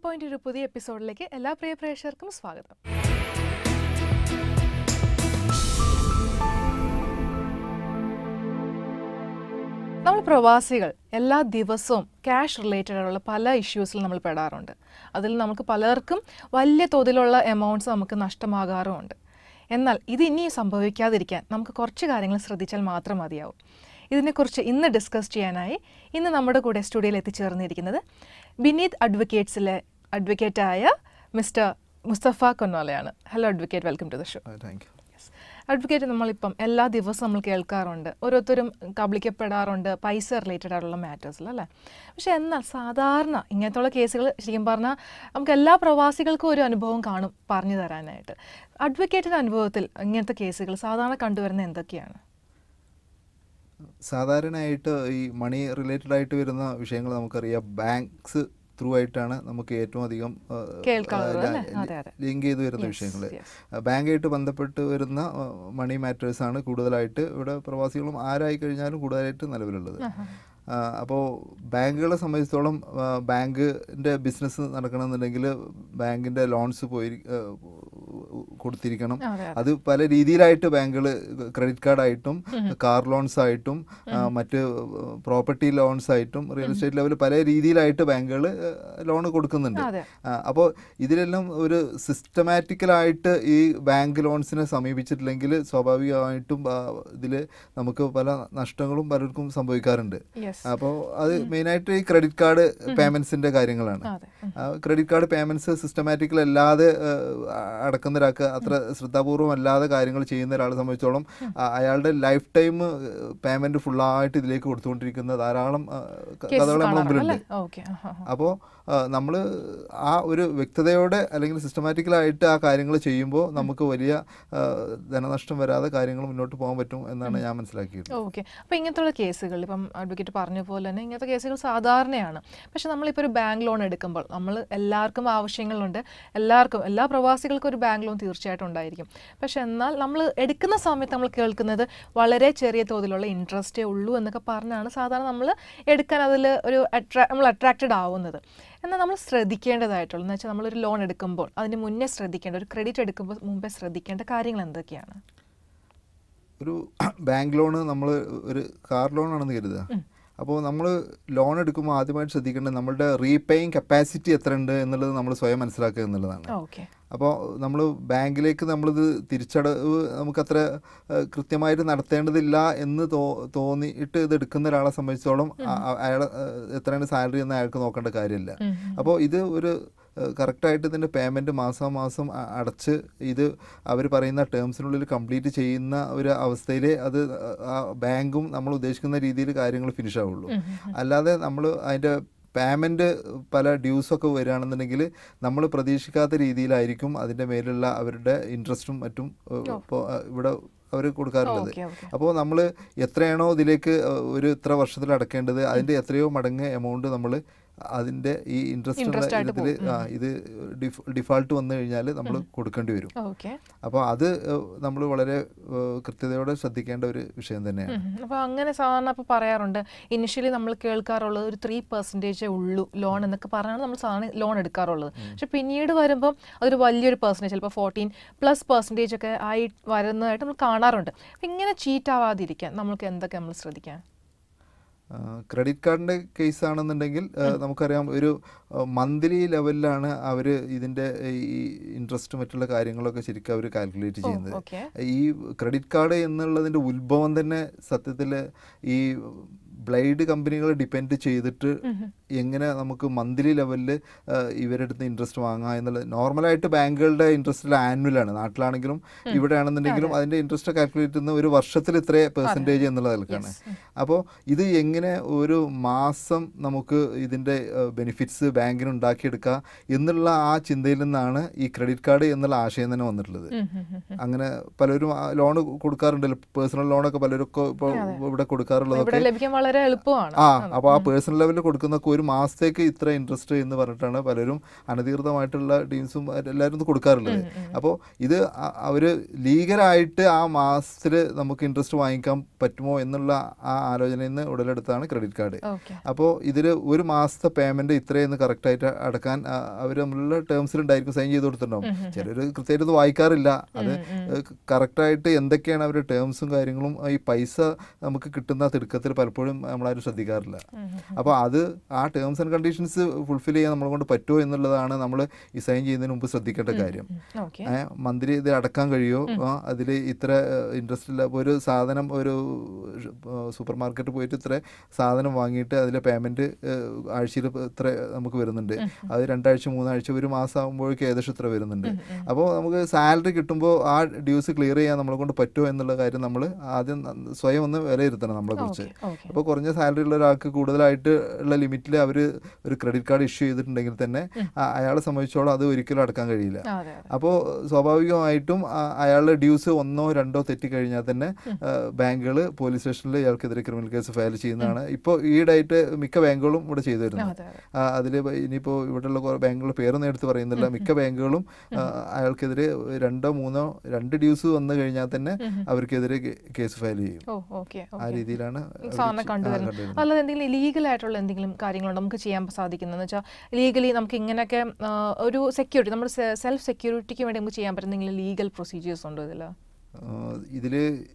Point ഒരു പുതിയ എപ്പിസോഡിലേക്ക് എല്ലാ പ്രിയ പ്രേക്ഷകർക്കും സ്വാഗതം നമ്മൾ പ്രവാസികൾ എല്ലാ ദിവസവും ക്യാഷ് റിലേറ്റഡ് ആയിട്ടുള്ള പല ഇഷ്യൂസിൽ നമ്മൾ പെടാറുണ്ട് അതിൽ നമുക്ക് പലർക്കും വലിയ തോതിലുള്ള എമൗണ്ട്സ് നമുക്ക് നഷ്ടമാകാറുമുണ്ട് എന്നാൽ ഇത് ഇനി സംഭവിക്കാതിരിക്കാൻ നമുക്ക് കുറച്ച് കാര്യങ്ങൾ ശ്രദ്ധിച്ചാൽ മാത്രം മതിയാവും ഇതിനെക്കുറിച്ച് ഇന്ന് ഡിസ്കസ് ചെയ്യാനായി ഇന്ന് നമ്മുടെ കൂടെ സ്റ്റുഡിയോയിൽ എത്തിച്ചേർന്നിരിക്കുന്നത് ബിനീത് അഡ്വക്കേറ്റ്സിലെ അഡ്വക്കേറ്റായ മിസ്റ്റർ മുസ്തഫ കൊന്നോലയാണ് hello advocate welcome to the show thank you advocate നമ്മളിപ്പം എല്ലാ ദിവസവും നമ്മൾ കേൾക്കാറുണ്ട് ഓരോരുത്തരും കബളിക്കപ്പെടാറുണ്ട് പൈസ റിലേറ്റഡ് ആയിട്ടുള്ള മാറ്റേഴ്സിൽ അല്ലേ പക്ഷേ എന്നാൽ സാധാരണ ഇങ്ങനത്തുള്ള കേസുകൾ ശരിക്കും പറഞ്ഞാൽ നമുക്ക് എല്ലാ പ്രവാസികൾക്കും ഒരു അനുഭവം കാണും പറഞ്ഞു തരാനായിട്ട് അഡ്വക്കേറ്റിൻ്റെ അനുഭവത്തിൽ ഇങ്ങനത്തെ കേസുകൾ സാധാരണ കണ്ടുവരുന്ന എന്തൊക്കെയാണ് സാധാരണയായിട്ട് ഈ മണി റിലേറ്റഡ് ആയിട്ട് വരുന്ന വിഷയങ്ങൾ നമുക്കറിയാം ബാങ്ക്സ് ത്രൂ ആയിട്ടാണ് നമുക്ക് ഏറ്റവും അധികം ആ, കേൾക്കാറുള്ളത് ആ, അല്ലേ? ല- അതെ, അതെ. ലിങ്ക് ചെയ്ത് വരുന്ന Yes, വിഷയങ്ങൾ yes. ബാങ്കായിട്ട് ബന്ധപ്പെട്ട് വരുന്ന ആ, മണി മാറ്റേഴ്സ് ആണ് കൂടുതലായിട്ട് ഇവിടെ പ്രവാസികളും ആരായി കഴിഞ്ഞാലും കൂടുതലായിട്ട് നിലവിലുള്ളത് അപ്പോൾ ബാങ്കുകളെ സംബന്ധിച്ചിടത്തോളം ആ, ബാങ്കിൻ്റെ ബിസിനസ് നടക്കണമെന്നുണ്ടെങ്കിൽ ബാങ്കിൻ്റെ ലോൺസ് പോയി ആ, കൊടുത്തിരിക്കണം അതെ, അതെ. അത് പല രീതിയിലായിട്ട് ബാങ്കുകൾ ക്രെഡിറ്റ് കാർഡായിട്ടും കാർ ലോൺസ് ആയിട്ടും ആ, മറ്റ് പ്രോപ്പർട്ടി ലോൺസ് ആയിട്ടും റിയൽ എസ്റ്റേറ്റ് ലെവലിൽ പല രീതിയിലായിട്ട് ബാങ്കുകൾ ലോൺ കൊടുക്കുന്നുണ്ട് അതെ. അപ്പോൾ ഇതിലെല്ലാം ഒരു സിസ്റ്റമാറ്റിക്കലായിട്ട് ഈ ബാങ്ക് ലോൺസിനെ സമീപിച്ചിട്ടില്ലെങ്കിൽ സ്വാഭാവികമായിട്ടും ഇതിൽ നമുക്ക് പല നഷ്ടങ്ങളും പലർക്കും സംഭവിക്കാറുണ്ട് യെസ് അപ്പോൾ അത് മെയിനായിട്ട് ഈ ക്രെഡിറ്റ് കാർഡ് പേയ്മെൻറ്റ്സിൻ്റെ കാര്യങ്ങളാണ് അതെ ഉം. ക്രെഡിറ്റ് കാർഡ് പേയ്മെൻറ്റ്സ് സിസ്റ്റമാറ്റിക്കൽ അല്ലാതെ ആ, അടക്കുന്ന ഒരാൾക്ക് അത്ര ശ്രദ്ധാപൂർവം അല്ലാതെ കാര്യങ്ങൾ ചെയ്യുന്ന ഒരാളെ സംബന്ധിച്ചോളം ആ, അയാളുടെ ലൈഫ് ടൈം പേയ്മെൻറ്റ് ഫുള്ളായിട്ട് ഇതിലേക്ക് കൊടുത്തുകൊണ്ടിരിക്കുന്ന ധാരാളം ആ, ക- കേസസ് കഥകൾ നമ്മുടെ കാണാറുണ്ട് മുമ്പിലുണ്ട് അല്ലേ ഓക്കെ അപ്പോൾ നമ്മൾ ആ ഒരു വ്യക്തതയോടെ അല്ലെങ്കിൽ സിസ്റ്റമാറ്റിക്കലായിട്ട് ആ കാര്യങ്ങൾ ചെയ്യുമ്പോൾ നമുക്ക് വലിയ ആ, ധനനഷ്ടം വരാതെ കാര്യങ്ങൾ മുന്നോട്ട് പോകാൻ പറ്റും എന്നാണ് ഞാൻ മനസ്സിലാക്കിയത് ഓക്കെ അപ്പോൾ ഇങ്ങനത്തുള്ള കേസുകൾ ഇപ്പം അഡ്വക്കേറ്റ് പറഞ്ഞ പോലെ തന്നെ ഇങ്ങനത്തെ കേസുകൾ സാധാരണയാണ് പക്ഷെ നമ്മളിപ്പോൾ ഒരു ബാങ്ക് ലോൺ എടുക്കുമ്പോൾ നമ്മൾ എല്ലാവർക്കും ആവശ്യങ്ങളുണ്ട് എല്ലാവർക്കും എല്ലാ പ്രവാസികൾക്കും ഒരു ബാങ്ക് ലോൺ തീർച്ചയായിട്ടും ഉണ്ടായിരിക്കും പക്ഷെ എന്നാൽ നമ്മൾ എടുക്കുന്ന സമയത്ത് നമ്മൾ കേൾക്കുന്നത് വളരെ ചെറിയ തോതിലുള്ള ഇൻട്രസ്റ്റേ ഉള്ളൂ എന്നൊക്കെ പറഞ്ഞാണ് സാധാരണ നമ്മൾ എടുക്കാൻ അതിൽ ഒരു അട്രാ നമ്മൾ അട്രാക്റ്റഡ് ആവുന്നത് എന്നാൽ നമ്മൾ ശ്രദ്ധിക്കേണ്ടതായിട്ടുള്ള എന്ന് വെച്ചാൽ നമ്മളൊരു ലോൺ എടുക്കുമ്പോൾ അതിന് മുന്നേ ശ്രദ്ധിക്കേണ്ട ഒരു ക്രെഡിറ്റ് എടുക്കുമ്പോൾ മുമ്പേ ശ്രദ്ധിക്കേണ്ട കാര്യങ്ങൾ എന്തൊക്കെയാണ് ഒരു ബാങ്ക് ലോണ് നമ്മൾ ഒരു കാർ ലോൺ ആണെന്ന് കരുതുക അപ്പോൾ നമ്മൾ ലോൺ എടുക്കുമ്പോൾ ആദ്യമായിട്ട് ശ്രദ്ധിക്കേണ്ടത് നമ്മളുടെ റീപേയിങ് കപ്പാസിറ്റി എത്ര ഉണ്ട് എന്നുള്ളത് നമ്മൾ സ്വയം മനസ്സിലാക്കുക എന്നുള്ളതാണ് ഓക്കെ അപ്പോൾ നമ്മൾ ബാങ്കിലേക്ക് നമ്മളിത് തിരിച്ചടവ് നമുക്കത്ര ഏഹ്, കൃത്യമായിട്ട് നടത്തേണ്ടതില്ല എന്ന് തോ തോന്നിയിട്ട് ഇത് എടുക്കുന്ന ഒരാളെ സംബന്ധിച്ചോളം അയാൾ എത്രയാണ് സാലറി എന്ന് അയാൾക്ക് നോക്കേണ്ട കാര്യമില്ല അപ്പോൾ ഇത് ഒരു കറക്റ്റായിട്ട് ഇതിൻ്റെ പേയ്മെൻറ്റ് മാസാമാസം അ- അടച്ച് ഇത് അവർ പറയുന്ന ടേംസിനുള്ളിൽ കംപ്ലീറ്റ് ചെയ്യുന്ന ഒരു അവസ്ഥയിൽ അത് ആ ബാങ്കും നമ്മൾ ഉദ്ദേശിക്കുന്ന രീതിയിൽ കാര്യങ്ങൾ ഫിനിഷ് ആവുള്ളൂ അല്ലാതെ നമ്മൾ അതിൻ്റെ പേയ്മെൻറ്റ് പല ഡ്യൂസൊക്കെ വരികയാണെന്നുണ്ടെങ്കിൽ നമ്മൾ പ്രതീക്ഷിക്കാത്ത രീതിയിലായിരിക്കും അതിൻ്റെ മേലുള്ള അവരുടെ ഇൻട്രസ്റ്റും മറ്റും ഇപ്പോൾ ഇവിടെ അവർ കൊടുക്കാറുള്ളത് ഓക്കെ ഓക്കെ അപ്പോൾ നമ്മൾ എത്രയാണോ ഇതിലേക്ക് ഏഹ്, ഒരു ഇത്ര വർഷത്തിൽ അടക്കേണ്ടത് അതിൻ്റെ എത്രയോ മടങ്ങ് എമൗണ്ട് നമ്മൾ അതിൻ്റെ ഈ ഇൻട്രസ്റ്റ് Interest ആയിട്ട് ഇതിൽ ഇത് ഡിഫാൾട്ട് വന്നു കഴിഞ്ഞാൽ നമ്മൾ കൊടുക്കേണ്ടി വരും ഓക്കെ അപ്പോൾ അത് നമ്മൾ വളരെ ഏഹ്, കൃത്യതയോടെ ശ്രദ്ധിക്കേണ്ട ഒരു വിഷയം തന്നെയാണ് അപ്പോൾ അങ്ങനെ സാധാരണ ഇപ്പോൾ പറയാറുണ്ട് ഇനിഷ്യലി നമ്മൾ കേൾക്കാറുള്ളത് ഒരു ത്രീ പെർസെൻറ്റേജേ ഉള്ളൂ ലോൺ എന്നൊക്കെ പറഞ്ഞാണ് നമ്മൾ സാധാരണ ലോൺ എടുക്കാറുള്ളത് പക്ഷെ പിന്നീട് വരുമ്പം അതൊരു വലിയൊരു പെർസെൻറ്റേജ് ചിലപ്പോൾ ഫോർട്ടീൻ പ്ലസ് പെർസെൻറ്റേജ് ഒക്കെ ആയി വരുന്നതായിട്ട് നമ്മൾ കാണാറുണ്ട് അപ്പം ഇങ്ങനെ ചീറ്റ് ആവാതിരിക്കാൻ നമ്മൾക്ക് എന്തൊക്കെ നമ്മൾ ശ്രദ്ധിക്കാം ക്രെഡിറ്റ് കാർഡിൻ്റെ കേസ് ആണെന്നുണ്ടെങ്കിൽ ഏഹ്, നമുക്കറിയാം ഒരു മന്ത്ലി ലെവലിലാണ് അവർ ഇതിൻ്റെ ഈ ഇൻട്രസ്റ്റ് മറ്റുള്ള കാര്യങ്ങളൊക്കെ ശരിക്കും അവർ കാൽക്കുലേറ്റ് ചെയ്യുന്നത് ഓക്കെ ഈ ക്രെഡിറ്റ് കാർഡ് എന്നുള്ളതിൻ്റെ ഉത്ഭവം തന്നെ സത്യത്തിൽ ഈ ബ്ലൈഡ് കമ്പനികളെ ഡിപ്പെൻഡ് ചെയ്തിട്ട് എങ്ങനെ നമുക്ക് മന്ത്ലി ലെവലിൽ ഇവരുടെ അടുത്ത് ഇൻട്രസ്റ്റ് വാങ്ങാം എന്നുള്ളത് നോർമലായിട്ട് ബാങ്കുകളുടെ ഇൻട്രസ്റ്റ് ആനുവലാണ് നാട്ടിലാണെങ്കിലും ഇവിടെ ആണെന്നുണ്ടെങ്കിലും അതിൻ്റെ ഇൻട്രസ്റ്റ് കാൽക്കുലേറ്റ് ചെയ്യുന്ന ഒരു വർഷത്തിൽ ഇത്ര പെർസെൻറ്റേജ് എന്നുള്ള നിലക്കാണ് അപ്പോൾ ഇത് എങ്ങനെ ഒരു മാസം നമുക്ക് ഇതിൻ്റെ ബെനിഫിറ്റ്സ് ബാങ്കിന് ഉണ്ടാക്കിയെടുക്കുക എന്നുള്ള ആ ചിന്തയിൽ നിന്നാണ് ഈ ക്രെഡിറ്റ് കാർഡ് എന്നുള്ള ആശയം തന്നെ വന്നിട്ടുള്ളത് അങ്ങനെ പലരും ലോൺ കൊടുക്കാറുണ്ടല്ലോ പേഴ്സണൽ ലോണൊക്കെ പലരും ഇപ്പോൾ ഇവിടെ കൊടുക്കാറുള്ളതൊക്കെ ഇവിടെ ലഭിക്കാൻ വളരെ എളുപ്പമാണ് ആ അപ്പോൾ ആ പേഴ്സണൽ ലെവലിൽ കൊടുക്കുന്ന ഒരു ഒരു മാസത്തേക്ക് ഇത്ര ഇൻട്രസ്റ്റ് എന്ന് പറഞ്ഞിട്ടാണ് പലരും അനധികൃതമായിട്ടുള്ള ടീംസും എല്ലാവരും ഇത് കൊടുക്കാറുള്ളത് അപ്പോൾ ഇത് അവർ ലീഗലായിട്ട് ആ മാസത്തിൽ നമുക്ക് ഇൻട്രസ്റ്റ് വാങ്ങിക്കാൻ പറ്റുമോ എന്നുള്ള ആ ആലോചനയിൽ നിന്ന് ഉടലെടുത്താണ് ക്രെഡിറ്റ് കാർഡ് ഓക്കെ അപ്പോൾ ഇതിൽ ഒരു മാസത്തെ പേയ്മെൻറ്റ് ഇത്രയെന്ന് കറക്റ്റായിട്ട് അടക്കാൻ അവർ തമ്മിലുള്ള ടേംസിലുണ്ടായിരിക്കും സൈൻ ചെയ്ത് കൊടുത്തിട്ടുണ്ടാവും ചിലർ കൃത്യമായിട്ട് ഇത് വായിക്കാറില്ല അത് കറക്റ്റായിട്ട് എന്തൊക്കെയാണ് അവരുടെ ടേംസും കാര്യങ്ങളും ഈ പൈസ നമുക്ക് കിട്ടുന്ന തിടുക്കത്തിൽ പലപ്പോഴും നമ്മളാരും ശ്രദ്ധിക്കാറില്ല അപ്പോൾ അത് ആ ടേംസ് ആൻഡ് കണ്ടീഷൻസ് ഫുൾഫിൽ ചെയ്യാൻ നമ്മളെ കൊണ്ട് പറ്റുമോ എന്നുള്ളതാണ് നമ്മൾ ഈ സൈൻ ചെയ്യുന്നതിന് മുമ്പ് ശ്രദ്ധിക്കേണ്ട കാര്യം ഓക്കെ മന്ത്ലി ഇത് അടക്കാൻ കഴിയുമോ അതിൽ ഇത്ര ഇൻട്രസ്റ്റ് ഇല്ല ഇപ്പോൾ ഒരു സാധനം ഒരു സൂപ്പർ മാർക്കറ്റ് പോയിട്ട് ഇത്ര സാധനം വാങ്ങിയിട്ട് അതിലെ പേയ്മെൻറ്റ് ആഴ്ചയിൽ ഇത്ര നമുക്ക് വരുന്നുണ്ട് അത് രണ്ടാഴ്ച മൂന്നാഴ്ച ഒരു മാസം ആകുമ്പോഴേക്കും ഏകദേശം ഇത്ര വരുന്നുണ്ട് അപ്പോൾ നമുക്ക് സാലറി കിട്ടുമ്പോൾ ആ ഡ്യൂസ് ക്ലിയർ ചെയ്യാൻ നമ്മളെ കൊണ്ട് പറ്റുമോ എന്നുള്ള കാര്യം നമ്മൾ ആദ്യം ന- സ്വയം ഒന്ന് വിലയിരുത്തണം നമ്മളെ കുറിച്ച് ഓക്കെ അപ്പോൾ കുറഞ്ഞ സാലറി ഉള്ള ഒരാൾക്ക് കൂടുതലായിട്ട് ഉള്ള ലിമിറ്റിൽ അവർ ഒരു ക്രെഡിറ്റ് കാർഡ് ഇഷ്യൂ ചെയ്തിട്ടുണ്ടെങ്കിൽ തന്നെ ആ- അയാളെ സംബന്ധിച്ചോളം അത് ഒരിക്കലും അടക്കാൻ കഴിയില്ല അതെ അതെ അപ്പോൾ സ്വാഭാവികമായിട്ടും ആ- അയാളുടെ ഡ്യൂസ് ഒന്നോ രണ്ടോ തെറ്റിക്കഴിഞ്ഞാൽ തന്നെ ബാങ്കുകൾ പോലീസ് സ്റ്റേഷനിൽ ഇയാൾക്കെതിരെ ക്രിമിനൽ കേസ് ഫയൽ ചെയ്യുന്നതാണ് ഇപ്പോൾ ഈയിടെയായിട്ട് മിക്ക ബാങ്കുകളും ഇവിടെ ചെയ്തു വരുന്നത് അതെ അതെ അതിൽ ഇനിയിപ്പോൾ ഇവിടെയുള്ള കുറേ ബാങ്കുകളുടെ പേരൊന്നും എടുത്ത് പറയുന്നില്ല മിക്ക ബാങ്കുകളും ആ, അയാൾക്കെതിരെ രണ്ടോ മൂന്നോ രണ്ട് ഡ്യൂസ് വന്നു കഴിഞ്ഞാൽ തന്നെ അവർക്കെതിരെ കേ- കേസ് ഫയൽ ചെയ്യും ഓ ഓക്കെ ആ രീതിയിലാണ് അവര് സാധാരണ ചെ- ആ, കണ്ടുവരുന്നത് കണ്ടുവരുന്നത്. അല്ലാതെ എന്തെങ്കിലും ലീഗൽ ആയിട്ടുള്ള എന്തെങ്കിലും കാര്യങ്ങളുണ്ടോ നമുക്ക് ചെയ്യാൻ സാധിക്കുന്നതെന്ന് വെച്ചാൽ ലീഗലി നമുക്ക് ഇങ്ങനെയൊക്കെ ആ, ഒരു സെക്യൂരിറ്റി നമ്മുടെ സെൽഫ് സെക്യൂരിറ്റിക്ക് വേണ്ടി നമുക്ക് ചെയ്യാൻ പറ്റുന്ന എന്തെങ്കിലും ലീഗൽ പ്രൊസീജിയേഴ്സ് ഉണ്ടോ ഇതിൽ ഇതിൽ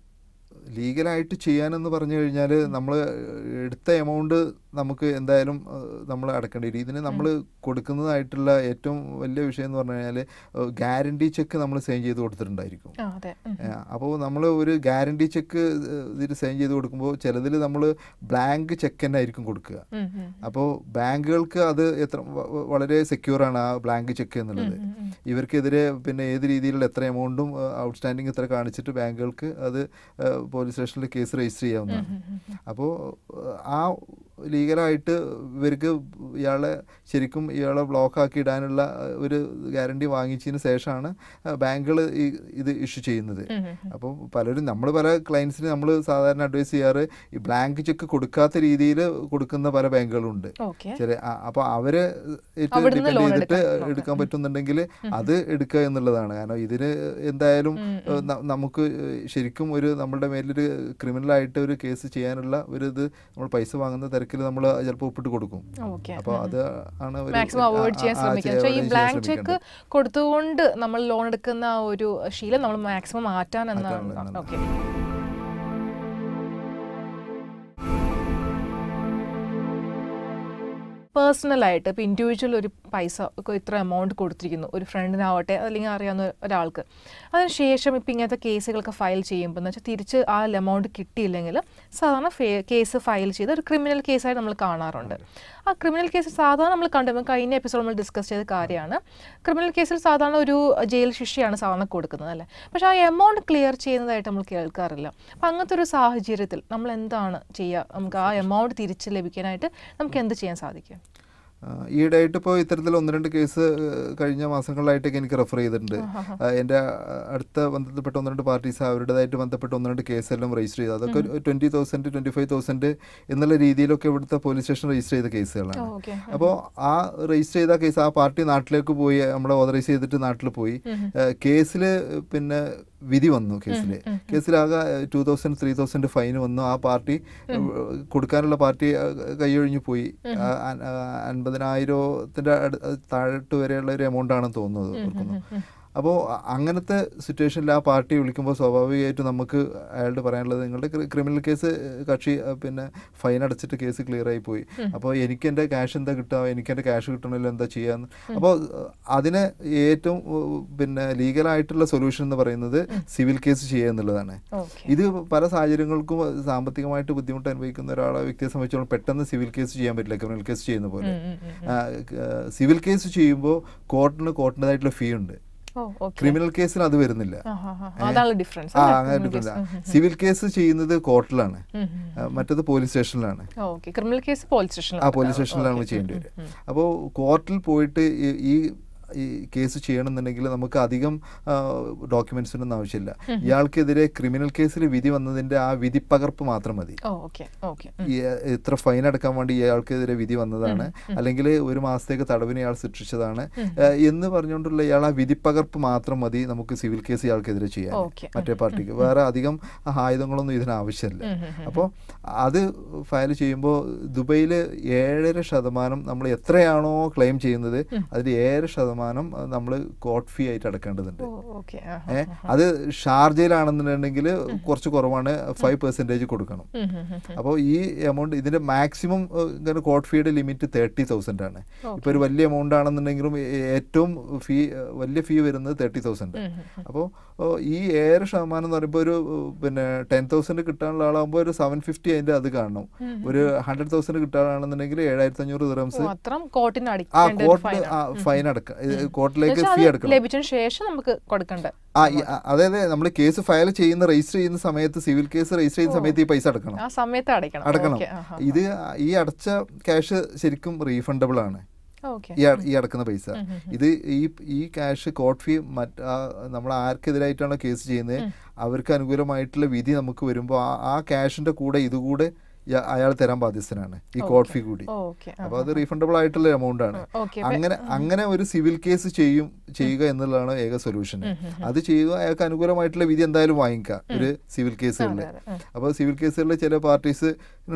ലീഗലായിട്ട് ചെയ്യാനെന്ന് പറഞ്ഞു കഴിഞ്ഞാൽ നമ്മൾ എടുത്ത എമൗണ്ട് നമുക്ക് എന്തായാലും നമ്മൾ അടക്കേണ്ടി വരും ഇതിന് നമ്മൾ കൊടുക്കുന്നതായിട്ടുള്ള ഏറ്റവും വലിയ വിഷയം എന്ന് പറഞ്ഞു കഴിഞ്ഞാൽ ഗ്യാരണ്ടി ചെക്ക് നമ്മൾ സൈൻ ചെയ്ത് കൊടുത്തിട്ടുണ്ടായിരിക്കും ആ അതെ ഉം. അപ്പോൾ നമ്മൾ ഒരു ഗ്യാരണ്ടി ചെക്ക് ഇതിൽ സൈൻ ചെയ്ത് കൊടുക്കുമ്പോൾ ചിലതിൽ നമ്മൾ ബ്ലാങ്ക് ചെക്ക് തന്നെ ആയിരിക്കും കൊടുക്കുക ഉം, ഉം. അപ്പോൾ ബാങ്കുകൾക്ക് അത് എത്ര വ- വ- വളരെ സെക്യൂറാണ് ആ ബ്ലാങ്ക് ചെക്ക് എന്നുള്ളത് ഉം, ഉം. ഇവർക്കെതിരെ പിന്നെ ഏത് രീതിയിലുള്ള എത്ര എമൗണ്ടും ഔട്ട്സ്റ്റാൻഡിങ് ഇത്ര കാണിച്ചിട്ട് ബാങ്കുകൾക്ക് അത് ഏഹ്, പോലീസ് സ്റ്റേഷനിൽ കേസ് രജിസ്റ്റർ ചെയ്യാവുന്നതാണ് അപ്പോൾ ആ ലീഗലായിട്ട് ഇവർക്ക് ഇയാളെ ശരിക്കും ഇയാളെ ബ്ലോക്ക് ആക്കി ഇടാനുള്ള ഏഹ്, ഒരു ഗ്യാരണ്ടി വാങ്ങിച്ചതിന് ശേഷമാണ് ബാങ്കുകൾ ഇത് ഇഷ്യൂ ചെയ്യുന്നത് ഉം, ഉം, ഉം. അപ്പോൾ പലരും നമ്മൾ പല ക്ലയൻസിന് നമ്മൾ സാധാരണ അഡ്വൈസ് ചെയ്യാറ് ഈ ബ്ലാങ്ക് ചെക്ക് കൊടുക്കാത്ത രീതിയിൽ കൊടുക്കുന്ന പല ബാങ്കുകളുണ്ട് ഓക്കെ ചില അപ്പോൾ അവര് അവിടുന്ന് ഡിപ്പെൻഡ് loan ചെയ്തിട്ട് എടുക്കാൻ എടുക്കാൻ പറ്റുന്നുണ്ടെങ്കിൽ അത് എടുക്കുക എന്നുള്ളതാണ് കാരണം ഇതിന് എന്തായാലും ഉം, ഏഹ്, ന- നമുക്ക് ശരിക്കും ഒരു നമ്മളുടെ മേലൊരു ക്രിമിനലായിട്ട് ഒരു കേസ് ചെയ്യാനുള്ള ഒരു ഇത് നമ്മൾ പൈസ വാങ്ങുന്ന തിരക്കിൽ നമ്മൾ ചിലപ്പോൾ ഒപ്പിട്ട് കൊടുക്കും ഓക്കെ അപ്പോൾ അത് ആണ് ഒരു- മാക്സിമം ആ- അവോയ്ഡ് ചെയ്യാൻ ആ- ആ ശ്രമിക്കുക ചെയ്യാൻ വെച്ചാൽ ഈ ചെയ്യാൻ ബ്ലാങ്ക് ചെക്ക് ശ്രമിക്കേണ്ടത്. കൊടുത്തുകൊണ്ട് നമ്മൾ ലോൺ എടുക്കുന്ന ആ ഒരു ശീലം നമ്മൾ മാക്സിമം മാറ്റാൻ എന്നാണ് മാറ്റാനുള്ളതാണ്. ഓക്കെ പേഴ്സണലായിട്ട് ഇപ്പോൾ ഇൻഡിവിജ്വൽ ഒരു പൈസ ഒക്കെ ഇത്ര എമൗണ്ട് കൊടുത്തിരിക്കുന്നു ഒരു ഫ്രണ്ടിനാവട്ടെ അല്ലെങ്കിൽ അറിയാവുന്ന ഒരാൾക്ക് അതിനുശേഷം ഇപ്പം ഇങ്ങനത്തെ കേസുകളൊക്കെ ഫയൽ ചെയ്യുമ്പോൾ എന്ന് വെച്ചാൽ തിരിച്ച് ആ എമൗണ്ട് കിട്ടിയില്ലെങ്കിൽ സാധാരണ ഫേ കേസ് ഫയൽ ചെയ്ത് ഒരു ക്രിമിനൽ കേസായിട്ട് നമ്മൾ കാണാറുണ്ട് ആ ക്രിമിനൽ കേസ് സാധാരണ നമ്മൾ കണ്ടു കഴിഞ്ഞ എപ്പിസോഡ് നമ്മൾ ഡിസ്കസ് ചെയ്ത കാര്യമാണ് ക്രിമിനൽ കേസിൽ സാധാരണ ഒരു ജയിൽ ശിക്ഷയാണ് സാധാരണ കൊടുക്കുന്നത് അല്ലേ പക്ഷേ ആ എമൗണ്ട് ക്ലിയർ ചെയ്യുന്നതായിട്ട് നമ്മൾ കേൾക്കാറില്ല അപ്പം അങ്ങനത്തെ ഒരു സാഹചര്യത്തിൽ നമ്മൾ എന്താണ് ചെയ്യുക നമുക്ക് ആ എമൗണ്ട് തിരിച്ച് ലഭിക്കാനായിട്ട് നമുക്ക് എന്ത് ചെയ്യാൻ സാധിക്കും ആ, ഈയിടെയായിട്ട് ഇപ്പോൾ ഇത്തരത്തിൽ ഒന്ന് രണ്ട് കേസ് ഏഹ്, കഴിഞ്ഞ മാസങ്ങളിലായിട്ടൊക്കെ എനിക്ക് റെഫർ ചെയ്തിട്ടുണ്ട് ആ, എൻ്റെ ആ, അടുത്ത ബന്ധപ്പെട്ട ഒന്ന് രണ്ട് പാർട്ടീസ് അവരുടേതായിട്ട് ബന്ധപ്പെട്ട ഒന്ന് രണ്ട് കേസെല്ലാം രജിസ്റ്റർ ചെയ്തു അതൊക്കെ twenty thousand twenty five thousand എന്നുള്ള രീതിയിലൊക്കെ ഇവിടുത്തെ പോലീസ് സ്റ്റേഷൻ രജിസ്റ്റർ ചെയ്ത കേസുകളാണ് ഓക്കെ അപ്പോൾ ആ രജിസ്റ്റർ ചെയ്ത കേസ് ആ പാർട്ടി നാട്ടിലേക്ക് പോയി നമ്മളെ ഓതറൈസ് ചെയ്തിട്ട് നാട്ടിൽ പോയി കേസിൽ പിന്നെ വിധി വന്നു കേസിൽ കേസിലാകെ two thousand three thousand fine വന്നു ആ പാർട്ടി കൊടുക്കാനുള്ള പാർട്ടി അഹ് കൈയൊഴിഞ്ഞു പോയി ആ, അൻ- ആ, അൻപതിനായിരത്തിന്റെ അടു താഴോട്ട് വരെയുള്ള ഒരു എമൗണ്ട് ആണെന്ന് തോന്നുന്നത് ഓർക്കുന്നു അപ്പോൾ അങ്ങനത്തെ സിറ്റുവേഷനിൽ ആ പാർട്ടി വിളിക്കുമ്പോൾ സ്വാഭാവികമായിട്ടും നമുക്ക് അയാളോട് പറയാനുള്ളത് നിങ്ങളുടെ ക്രി- ക്രിമിനൽ കേസ് കക്ഷി അഹ് പിന്നെ ഫൈൻ അടച്ചിട്ട് കേസ് ക്ലിയർ ആയി പോയി അപ്പോൾ എനിക്ക് എൻ്റെ ക്യാഷ് എന്താ കിട്ടുക എനിക്ക് എൻ്റെ ക്യാഷ് കിട്ടണമല്ലോ എന്താ ചെയ്യാന്ന് അപ്പോൾ അതിന് ഏറ്റവും ഉം, പിന്നെ ലീഗലായിട്ടുള്ള സൊല്യൂഷൻ എന്ന് പറയുന്നത് സിവിൽ കേസ് ചെയ്യുക എന്നുള്ളതാണ് ഓക്കെ ഇത് പല സാഹചര്യങ്ങൾക്കും സാമ്പത്തികമായിട്ട് ബുദ്ധിമുട്ട് അനുഭവിക്കുന്ന ഒരാളെ വ്യക്തിയെ സംബന്ധിച്ചോളം പെട്ടെന്ന് സിവിൽ കേസ് ചെയ്യാൻ പറ്റില്ല ക്രിമിനൽ കേസ് ചെയ്യുന്ന പോലെ ആ, ക- സിവിൽ കേസ് ചെയ്യുമ്പോൾ കോർട്ടിന് കോർട്ടിൻ്റെതായിട്ടുള്ള ഫീ ഉണ്ട് ഓ ഓക്കെ ക്രിമിനൽ കേസിന് അത് വരുന്നില്ല അതാണ് ഡിഫറൻസ് ആ അങ്ങനെ ഡിഫറൻസ് സിവിൽ കേസ് ചെയ്യുന്നത് കോർട്ടിലാണ് ആ, മറ്റത് പോലീസ് സ്റ്റേഷനിലാണ് ഓക്കെ ക്രിമിനൽ കേസ് പോലീസ് സ്റ്റേഷനിൽ ആ പോലീസ് സ്റ്റേഷനിലാണ് നമ്മൾ ചെയ്യേണ്ടി വരിക അപ്പോൾ കോർട്ടിൽ പോയിട്ട് ഈ- ഈ ഈ കേസ് ചെയ്യണമെന്നുണ്ടെങ്കിൽ നമുക്ക് അധികം ഡോക്യുമെന്റ്സിനൊന്നും ആവശ്യമില്ല ഇയാൾക്കെതിരെ ക്രിമിനൽ കേസിൽ വിധി വന്നതിന്റെ ആ വിധിപ്പകർപ്പ് മാത്രം മതി ഓ ഓക്കെ ഓക്കെ ഈ, ഏഹ്, ഇത്ര ഫൈൻ അടക്കാൻ വേണ്ടി ഇയാൾക്കെതിരെ വിധി വന്നതാണ് അല്ലെങ്കിൽ ഒരു മാസത്തേക്ക് തടവിന് ഇയാൾ ശിക്ഷിച്ചതാണ് ഏഹ്, എന്ന് പറഞ്ഞുകൊണ്ടുള്ള ഇയാൾ ആ വിധിപ്പകർപ്പ് മാത്രം മതി നമുക്ക് സിവിൽ കേസ് ഇയാൾക്കെതിരെ ചെയ്യാൻ ഓക്കെ മറ്റേ പാർട്ടിക്ക് വേറെ അധികം ആയുധങ്ങളൊന്നും ഇതിന് ആവശ്യമില്ല അപ്പോൾ അത് ഫയൽ ചെയ്യുമ്പോൾ ദുബൈയിൽ ഏഴര ശതമാനം നമ്മൾ എത്രയാണോ ക്ലെയിം ചെയ്യുന്നത് അതിൽ ഏഴര ശതമാനം നമ്മൾ കോർട്ട് ഫീ ആയിട്ട് അടക്കേണ്ടതുണ്ട് ഓ ഓക്കെ ഏ അത് ഷാർജയിലാണെന്നുണ്ടെങ്കിൽ കുറച്ച് കുറവാണ് ഫൈവ് പെർസെൻറ്റേജ് കൊടുക്കണം അപ്പോൾ ഈ എമൗണ്ട് ഇതിന്റെ മാക്സിമം ഇങ്ങനെ കോർട്ട് ഫീയുടെ ലിമിറ്റ് തേർട്ടി തൗസൻഡ് ആണ് ഇപ്പോൾ ഒരു വലിയ എമൗണ്ട് ആണെന്നുണ്ടെങ്കിലും ഏ- ഏറ്റവും ഫീ വലിയ ഫീ വരുന്നത് തേർട്ടി തൗസൻഡ് അപ്പോൾ ഈ ഏഴര ശതമാനം എന്ന് പറയുമ്പോൾ ഒരു ഏഹ്, പിന്നെ ടെൻ തൗസൻഡ് കിട്ടാനുള്ള ആളാകുമ്പോൾ ഒരു സെവൻ ഫിഫ്റ്റി അതിന്റെ അത് കാണണം ഒരു ഹൺഡ്രഡ് തൗസൻഡ് കിട്ടാനാണെന്നുണ്ടെങ്കിൽ ഏഴായിരത്തി അഞ്ഞൂറ് ദിറംസ് ഓ അത്രം കോർട്ടിന് ആ അടിക്കേണ്ട ഒരു കോർട്ടിൽ ഫൈനാണ് ഫൈൻ അടക്കാം കോർട്ടിലേക്ക് എന്നുവെച്ചാ ഫീ അത് അടക്കണം ലഭിച്ചതിന് ശേഷം നമുക്ക് കൊടുക്കണ്ട ആ ഈ- ആ, അതായത് നമ്മൾ കേസ് ഫയൽ ചെയ്യുന്ന രജിസ്റ്റർ ചെയ്യുന്ന സമയത്ത് സിവിൽ കേസ് രജിസ്റ്റർ ചെയ്യുന്ന സമയത്ത് ഈ പൈസ അടക്കണം ആ സമയത്ത് അടയ്ക്കണം അടക്കണം ഓക്കെ ആഹാ. ഇത് ഈ അടച്ച ക്യാഷ് ശരിക്കും റീഫണ്ടബിൾ ആണ് ഓക്കെ ഈ അ- ഈ അടക്കുന്ന പൈസ ഇത് ഈ ഈ ക്യാഷ് കോർട്ട് ഫീ മറ്റ് നമ്മൾ ആർക്കെതിരായിട്ടാണോ കേസ് ചെയ്യുന്നത് അവർക്ക് അനുകൂലമായിട്ടുള്ള വിധി നമുക്ക് വരുമ്പോൾ ആ ആ ക്യാഷിന്റെ കൂടെ ഇതുകൂടെ ഇയ- അയാൾ തരാൻ ബാധ്യസ്ഥനാണ് ഈ കോർട്ട് ഫീ കൂടി ഓക്കെ അപ്പോൾ അത് റീഫണ്ടബിൾ ആയിട്ടുള്ള എമൗണ്ട് ആണ് ഓക്കെ അങ്ങനെ അങ്ങനെ ഒരു സിവിൽ കേസ് ചെയ്യും ചെയ്യുക എന്നുള്ളതാണ് ഏക സൊല്യൂഷൻ അത് ചെയ്യുക അയാൾക്ക് അനുകൂലമായിട്ടുള്ള വിധി എന്തായാലും വാങ്ങിക്കാം ഒരു സിവിൽ കേസുകളിൽ അതെ, അതെ. അപ്പോൾ സിവിൽ കേസുകളിൽ ചില പാർട്ടീസ്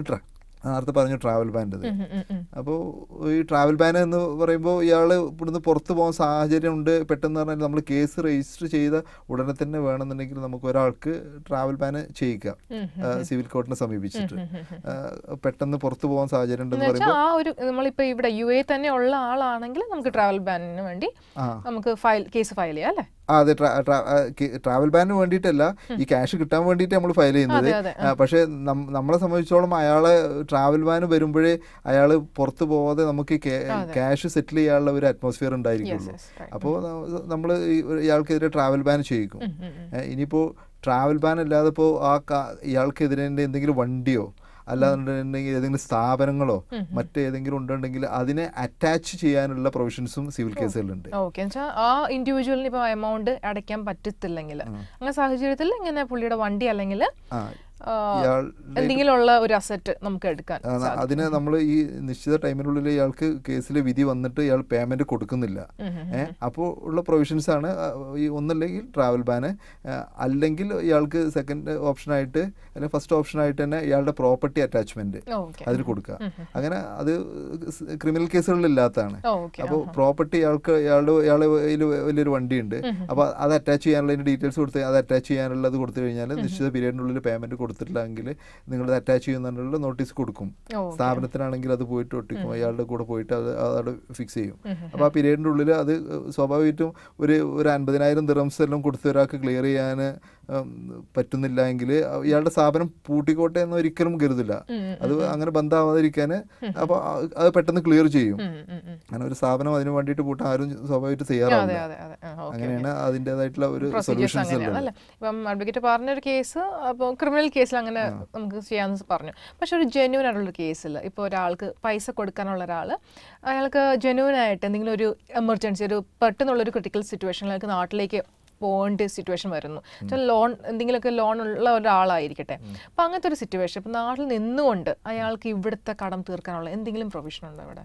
നേരത്തെ പറഞ്ഞു ട്രാവൽ ബാൻഡ് ഉം, ഉം, ഉം. അപ്പോൾ ഈ ട്രാവൽ ബാൻ എന്ന് പറയുമ്പോൾ ഇയാൾ ഇവിടുന്ന് പുറത്ത് പോകാൻ സാഹചര്യം ഉണ്ട് പെട്ടെന്ന് പറഞ്ഞാൽ നമ്മൾ കേസ് രജിസ്റ്റർ ചെയ്ത ഉടനെ തന്നെ വേണമെന്നുണ്ടെങ്കിൽ നമുക്ക് ഒരാൾക്ക് ട്രാവൽ ബാൻ ചെയ്യിക്കാം ഉം, ആ, സിവിൽ കോർട്ടിനെ സമീപിച്ചിട്ട് ആ, പെട്ടെന്ന് പുറത്ത് പോകാൻ സാഹചര്യം ഉണ്ടെന്ന് എന്നുവെച്ചാൽ പറയുമ്പോൾ ആ ഒരു നമ്മളിപ്പോ ഇവിടെ യു എ തന്നെ ഉള്ള ആളാണെങ്കിൽ നമുക്ക് ട്രാവൽ ബാനിന് വേണ്ടി ആ നമുക്ക് ഫയൽ കേസ് ഫയൽ ചെയ്യാം അല്ലേ ആ അതെ ട്രാ- ട്രാ- ആ, കെ- ട്രാവൽ ബാനിന് വേണ്ടിയിട്ടല്ല ഈ ക്യാഷ് കിട്ടാൻ വേണ്ടിയിട്ട് നമ്മൾ ഫയൽ ചെയ്യുന്നത് അതെ, അതെ. ആ, പക്ഷേ നം- നമ്മളെ സംബന്ധിച്ചോളം അയാളെ ട്രാവൽ ബാൻ വരുമ്പോഴേ അയാൾ പുറത്ത് പോവാതെ നമുക്ക് ക്യാഷ് സെറ്റിൽ ചെയ്യാനുള്ള ഒരു അറ്റ്മോസ്ഫിയർ ഉണ്ടായിരിക്കുള്ളൂ yes, right. അപ്പോൾ നമ്മൾ ഇയാൾക്കെതിരെ ട്രാവൽ ബാൻ ചെയ്യിക്കും ഏ, ഇനിയിപ്പോൾ ട്രാവൽ ബാൻ അല്ലാതെ ഇപ്പോൾ ആ കാ- ഇയാൾക്കെതിരെ എന്തെങ്കിലും വണ്ടിയോ അല്ലാന്നുണ്ടെങ്കിൽ ഏതെങ്കിലും സ്ഥാപനങ്ങളോ മറ്റേതെങ്കിലും ഉണ്ടെങ്കിൽ അതിനെ അറ്റാച്ച് ചെയ്യാനുള്ള പ്രൊവിഷൻസും സിവിൽ കേസുകളിലുണ്ട് ഓക്കെ വെച്ചാൽ ആ ഇൻഡിവിജ്വലിന് ഇപ്പൊ എമൗണ്ട് അടയ്ക്കാൻ പറ്റത്തില്ലെങ്കിൽ അങ്ങനെ സാഹചര്യത്തിൽ ഇങ്ങനെ പുള്ളിയുടെ വണ്ടി അല്ലെങ്കിൽ ആ ഇയാൾ എന്തെങ്കിലും ഉള്ള ഒരു അസറ്റ് നമുക്ക് എടുക്കാൻ ആ, ന- അതിന് നമ്മൾ ഈ നിശ്ചിത ടൈമിനുള്ളിൽ ഇയാൾക്ക് കേസിൽ വിധി വന്നിട്ട് ഇയാൾ പേയ്മെന്റ് കൊടുക്കുന്നില്ല ഏഹ് അപ്പോൾ ഉള്ള പ്രൊവിഷൻസ് ആണ് ആ, ഈ ഒന്നല്ലെങ്കിൽ ട്രാവൽ ബാന് അല്ലെങ്കിൽ ഇയാൾക്ക് സെക്കൻഡ് ഓപ്ഷനായിട്ട് അല്ലെങ്കിൽ ഫസ്റ്റ് ഓപ്ഷനായിട്ട് തന്നെ ഇയാളുടെ പ്രോപ്പർട്ടി അറ്റാച്ച്മെന്റ് ഓക്കെ അതിൽ കൊടുക്കുക അങ്ങനെ അത് ക്രിമിനൽ കേസുകളിൽ ഇല്ലാത്തതാണ് ഓക്കെ അപ്പോൾ പ്രോപ്പർട്ടി ഇയാൾക്ക് ഇയാളുടെ ഇയാളെ കയ്യിൽ വലിയൊരു വണ്ടിയുണ്ട് അപ്പോൾ അത് അറ്റാച്ച് ചെയ്യാനുള്ള അതിന്റെ ഡീറ്റെയിൽസ് കൊടുത്ത് അത് അറ്റാച്ച് ചെയ്യാനുള്ളത് കൊടുത്തു കഴിഞ്ഞാൽ നിശ്ചിത പീരീഡിനുള്ളിൽ പേയ്മെന്റ് കൊടുത്തിട്ടില്ലെങ്കിൽ നിങ്ങൾ അത് അറ്റാച്ച് ചെയ്യുന്നുള്ള നോട്ടീസ് കൊടുക്കും ഓക്കെ സ്ഥാപനത്തിനാണെങ്കിൽ അത് പോയിട്ട് ഒട്ടിക്കും അയാളുടെ കൂടെ പോയിട്ട് അത് അവിടെ ഫിക്സ് ചെയ്യും അപ്പോൾ ആ പീരീഡിൻ്റെ ഉള്ളിൽ അത് സ്വാഭാവികമായിട്ടും ഒരു ഒരു അൻപതിനായിരം ദിറംസ് എല്ലാം കൊടുത്ത് ഒരാൾക്ക് ക്ലിയർ ചെയ്യാൻ ഉം, പറ്റുന്നില്ല എങ്കിൽ ഇയാളുടെ സ്ഥാപനം പൂട്ടിക്കോട്ടെ എന്ന് ഒരിക്കലും കരുതില്ല അത് അങ്ങനെ ബന്ധമാവാതിരിക്കാൻ അപ്പോൾ അത് പെട്ടെന്ന് ക്ലിയർ ചെയ്യും അങ്ങനെ ഒരു സ്ഥാപനം അതിന് വേണ്ടിയിട്ട് പൂട്ടാൻ ആരും സ്വാഭാവികമായിട്ട് അതെ തയ്യാറാവില്ല അതെ അതെ ആ, ഓക്കെ അങ്ങനെയാണ് അതിൻ്റെതായിട്ടുള്ള ഒരു പ്രൊസീജിയേഴ്സ് സൊല്യൂഷൻസ് അങ്ങനെയാണ് ഉള്ളത് അല്ലേ ഇപ്പം അഡ്വക്കേറ്റ് പറഞ്ഞൊരു കേസ് അപ്പോൾ ക്രിമിനൽ കേസിൽ അങ്ങനെ നമുക്ക് ചെയ്യാമെന്ന് പറഞ്ഞു പക്ഷെ ഒരു ജെന്യൂൻ ആയിട്ടുള്ള കേസിൽ ഇപ്പോൾ ഒരാൾക്ക് പൈസ കൊടുക്കാനുള്ള ഒരാൾ അയാൾക്ക് ജെന്യൂൻ ആയിട്ട് എന്തെങ്കിലും ഒരു എമർജൻസി ഒരു പെട്ടെന്നുള്ളൊരു ക്രിട്ടിക്കൽ സിറ്റുവേഷനിൽ അയാൾക്ക് നാട്ടിലേക്ക് പോകേണ്ട സിറ്റുവേഷൻ വരുന്നു ചില ലോൺ എന്തെങ്കിലുമൊക്കെ ലോൺ ഉള്ള ഒരാളായിരിക്കട്ടെ അപ്പം അങ്ങനത്തെ ഒരു സിറ്റുവേഷൻ ഇപ്പം നാട്ടിൽ നിന്നുകൊണ്ട് അയാൾക്ക് ഇവിടുത്തെ കടം തീർക്കാനുള്ള എന്തെങ്കിലും പ്രൊവിഷൻ ഉണ്ടോ ഇവിടെ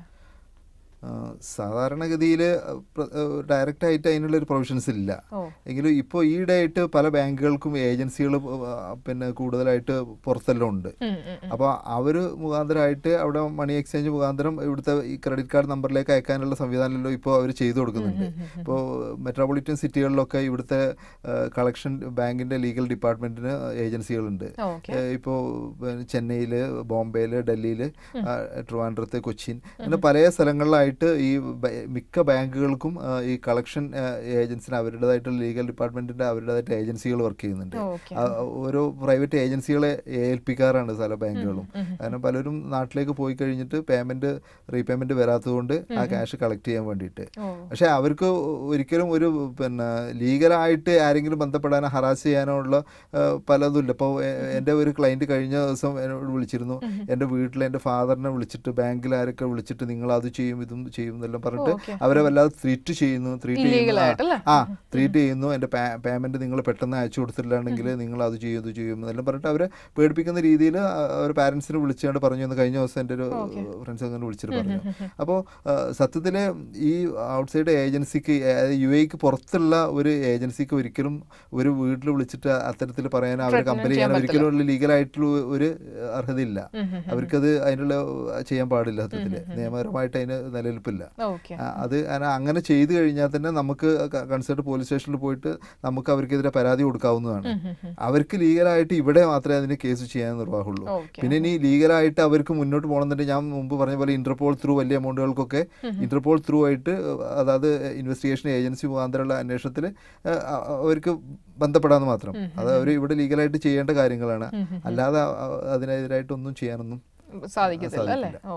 സാധാരണഗതിയിൽ ഡയറക്റ്റ് ആയിട്ട് അതിനുള്ള ഒരു പ്രൊവിഷൻസ് ഇല്ല ഓ എങ്കിലും ഇപ്പോൾ ഈയിടെ ആയിട്ട് പല ബാങ്കുകൾക്കും ഏജൻസികൾ പിന്നെ കൂടുതലായിട്ട് പുറത്തെല്ലാം ഉണ്ട് ഉം, ഉം, ഉം. അപ്പോൾ അവർ മുഖാന്തരമായിട്ട് അവിടെ മണി എക്സ്ചേഞ്ച് മുഖാന്തരം ഇവിടുത്തെ ഈ ക്രെഡിറ്റ് കാർഡ് നമ്പറിലേക്ക് അയക്കാനുള്ള സംവിധാനമല്ലോ ഇപ്പോൾ അവർ ചെയ്തു കൊടുക്കുന്നുണ്ട് ഇപ്പോൾ മെട്രോപൊളിറ്റൻ സിറ്റികളിലൊക്കെ ഇവിടുത്തെ കളക്ഷൻ ബാങ്കിൻ്റെ ലീഗൽ ഡിപ്പാർട്ട്മെൻറ്റിന് ഏജൻസികളുണ്ട് ഓക്കെ ഇപ്പോൾ ചെന്നൈയിൽ ബോംബെയിൽ ഡൽഹിയിൽ ട്രിവാൻഡ്രത്ത് കൊച്ചിൻ അങ്ങനെ പല സ്ഥലങ്ങളിലായിട്ട് ഈ ബ- മിക്ക ബാങ്കുകൾക്കും ആ, ഈ കളക്ഷൻ ഏജൻസിന് അവരുടേതായിട്ടുള്ള ലീഗൽ ഡിപ്പാർട്ട്മെൻറ്റിൻ്റെ അവരുടേതായിട്ട് ഏജൻസികൾ വർക്ക് ചെയ്യുന്നുണ്ട് ഓക്കെ ആ, ഓരോ പ്രൈവറ്റ് ഏജൻസികളെ ഏൽപ്പിക്കാറാണ് പല ബാങ്കുകളും കാരണം പലരും നാട്ടിലേക്ക് പോയി കഴിഞ്ഞിട്ട് പേയ്മെന്റ് റീപേയ്മെന്റ് വരാത്തതുകൊണ്ട് ആ ക്യാഷ് കളക്ട് ചെയ്യാൻ വേണ്ടിയിട്ട് ഓ പക്ഷെ അവർക്ക് ഒരിക്കലും ഒരു പിന്നെ ലീഗലായിട്ട് ആരെങ്കിലും ബന്ധപ്പെടാനോ ഹറാസ് ചെയ്യാനോ ഉള്ള ആ, പലതും ഇല്ല ഇപ്പോൾ എൻ്റെ ഒരു ക്ലയൻറ്റ് കഴിഞ്ഞ ദിവസം എന്നോട് വിളിച്ചിരുന്നു എൻ്റെ വീട്ടിൽ എൻ്റെ ഫാദറിനെ വിളിച്ചിട്ട് ബാങ്കിൽ ആരൊക്കെ വിളിച്ചിട്ട് നിങ്ങൾ അത് ചെയ്യും ഇതും ചെയ്യും എന്നെല്ലാം പറഞ്ഞിട്ട് ഓക്കെ അവരെ വല്ലാതെ ത്രീറ്റ് ചെയ്യുന്നു ത്രീറ്റ് ഇല്ലീഗൽ ചെയ്യുന്നു ആ, ആയിട്ടല്ലേ ആ ട്രീറ്റ് ചെയ്യുന്നു എൻ്റെ പേയ്മെൻറ്റ് നിങ്ങൾ പെട്ടെന്ന് അയച്ചു കൊടുത്തില്ലാണെങ്കിൽ നിങ്ങൾ അത് ചെയ്യും ഇത് ചെയ്യും എന്നെല്ലാം പറഞ്ഞിട്ട് അവരെ പേടിപ്പിക്കുന്ന രീതിയിൽ അവർ പാരൻസിനെ വിളിച്ചുകൊണ്ട് പറഞ്ഞു എന്ന് കഴിഞ്ഞ ദിവസം എൻ്റെ ഒരു Okay. ഫ്രണ്ട്സ് അങ്ങനെ വിളിച്ചിട്ട് പറഞ്ഞു അപ്പോൾ സത്യത്തിൽ ഈ ഔട്ട്സൈഡ് ഏജൻസിക്ക് യു എക്ക് പുറത്തുള്ള ഒരു ഏജൻസിക്ക് ഒരിക്കലും ഒരു വീട്ടിൽ വിളിച്ചിട്ട് അത്തരത്തിൽ പറയാൻ അവർ Threaten കമ്പനി ചെയ്യാൻ ചെയ്യാൻ ഒരിക്കലും ലീഗലായിട്ടുള്ള ഒരു അർഹതയില്ല അവർക്കത് അതിനുള്ള ചെയ്യാൻ പാടില്ല സത്യത്തിൽ നിയമപരമായിട്ട് അതിന് നിലനിൽപ്പില്ല ഓക്കെ ആ, അത് അന- അങ്ങനെ ചെയ്തു കഴിഞ്ഞാൽ തന്നെ നമുക്ക് കൺസേർട്ട് പോലീസ് സ്റ്റേഷനിൽ പോയിട്ട് നമുക്ക് അവർക്കെതിരെ പരാതി കൊടുക്കാവുന്നതാണ് അവർക്ക് ലീഗലായിട്ട് ഇവിടെ മാത്രമേ അതിന് കേസ് ചെയ്യാൻ നിർവാഹമുള്ളൂ ഓക്കെ പിന്നെ ഇനി ലീഗലായിട്ട് അവർക്ക് മുന്നോട്ട് പോകണമെന്നുണ്ടെങ്കിൽ ഞാൻ മുമ്പ് പറഞ്ഞ പോലെ ഇന്റർപോൾ ത്രൂ വലിയ എമൗണ്ടുകൾക്കൊക്കെ ഇന്റർപോൾ ത്രൂ ആയിട്ട് അതായത് ഇൻവെസ്റ്റിഗേഷൻ ഏജൻസി മുഖാന്തരമുള്ള അന്വേഷണത്തിൽ അവർക്ക് ബന്ധപ്പെടാമെന്ന് മാത്രം അത് അവർ ഇവിടെ ലീഗലായിട്ട് ചെയ്യേണ്ട കാര്യങ്ങളാണ് അല്ലാതെ അ- അതിനെതിരായിട്ടൊന്നും ചെയ്യാനൊന്നും സാധിക്കത്തില്ല അല്ലേ ഓ